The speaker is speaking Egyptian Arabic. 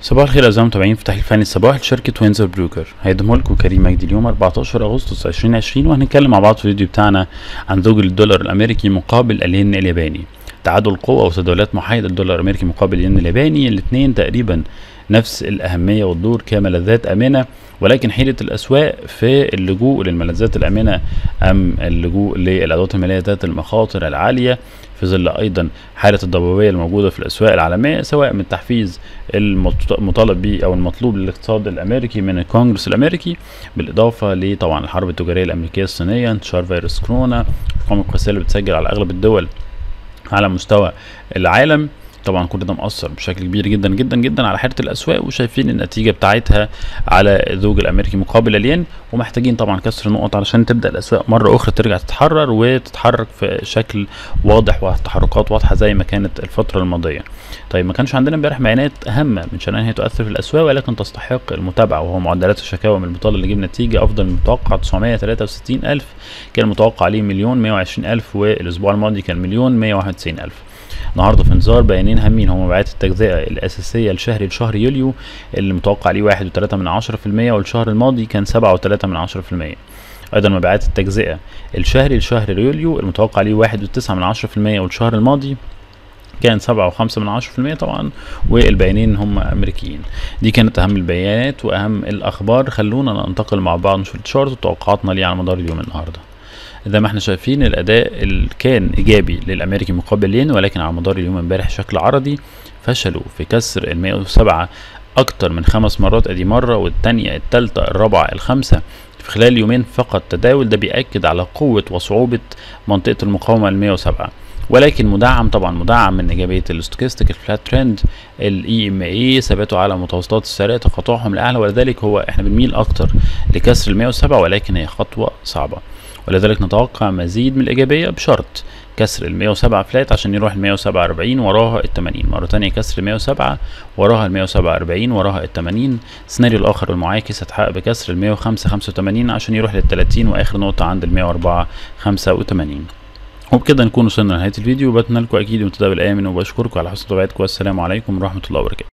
صباح الخير اعزائي المتابعين في تحليل فني الصباح لشركة وينزر بروكر هيقدمه لكم كريم مجدي اليوم 14 اغسطس 2020 وهنتكلم مع بعض في الفيديو بتاعنا عن زوج الدولار الامريكي مقابل الين الياباني تعادل قوة وتداولات محايدة الدولار الامريكي مقابل الين الياباني الاثنين تقريبا نفس الأهمية والدور كملاذات آمنة ولكن حيلة الأسواق في اللجوء للملاذات الآمنة أم اللجوء للأدوات المالية ذات المخاطر العالية في ظل أيضا حالة الضبابية الموجودة في الأسواق العالمية سواء من التحفيز المطالب به أو المطلوب للاقتصاد الأمريكي من الكونجرس الأمريكي بالإضافة لطبعا الحرب التجارية الأمريكية الصينية انتشار فيروس كورونا الأرقام القياسية اللي بتسجل على أغلب الدول على مستوى العالم طبعا كل ده مأثر بشكل كبير جدا جدا جدا على حاله الاسواق وشايفين النتيجه بتاعتها على الزوج الامريكي مقابل الين ومحتاجين طبعا كسر نقط علشان تبدا الاسواق مره اخرى ترجع تتحرر وتتحرك في شكل واضح وتحركات واضحه زي ما كانت الفتره الماضيه طيب ما كانش عندنا امبارح بيانات هامه من شان هي تؤثر في الاسواق ولكن تستحق المتابعه وهو معدلات الشكاوى من البطاله اللي جيب نتيجه افضل من المتوقع 963 الف كان المتوقع عليه مليون 120 الف والاسبوع الماضي كان مليون 191 الف النهارده في انتظار بيانين هامين هم مبيعات التجزئة الأساسية الشهري لشهر يوليو اللي متوقع عليه واحد وتلاتة من عشرة في المية والشهر الماضي كان سبعة وتلاتة من عشرة في المية أيضا مبيعات التجزئة الشهري لشهر يوليو المتوقع عليه واحد وتسعة من عشرة في المية والشهر الماضي كان سبعة وخمسة من عشرة في المية طبعا والبيانين هم أمريكيين دي كانت أهم البيانات وأهم الأخبار خلونا ننتقل مع بعض نشوف التشارت وتوقعاتنا ليه على مدار اليوم النهارده زي ما احنا شايفين الاداء اللي كان ايجابي للامريكي مقابل الين ولكن على مدار اليوم امبارح شكل عرضي فشلوا في كسر ال 107 اكتر من خمس مرات ادي مره والتانية التالتة الرابعة الخامسة في خلال يومين فقط تداول ده بيأكد على قوة وصعوبة منطقة المقاومة ال 107 ولكن مدعم طبعا مدعم من ايجابيه الاستوكستيك الفلات ترند الاي ام اي ثباتوا على متوسطات السعريه تقاطعهم الاعلى ولذلك هو احنا بنميل اكتر لكسر ال 107 ولكن هي خطوه صعبه ولذلك نتوقع مزيد من الإيجابية بشرط كسر ال 107 فلات عشان يروح ال 107 40 وراها ال 80 مرة تانية كسر ال 107 وراها ال 107 40 وراها ال 80 السيناريو الآخر المعاكس هتحقق بكسر ال 105 85 عشان يروح لل 30 وآخر نقطة عند ال 104 85 وبكده نكون وصلنا لنهاية الفيديو بتمنى لكم أكيد متداول آمن وبشكركم على حسن متابعتكم والسلام عليكم ورحمة الله وبركاته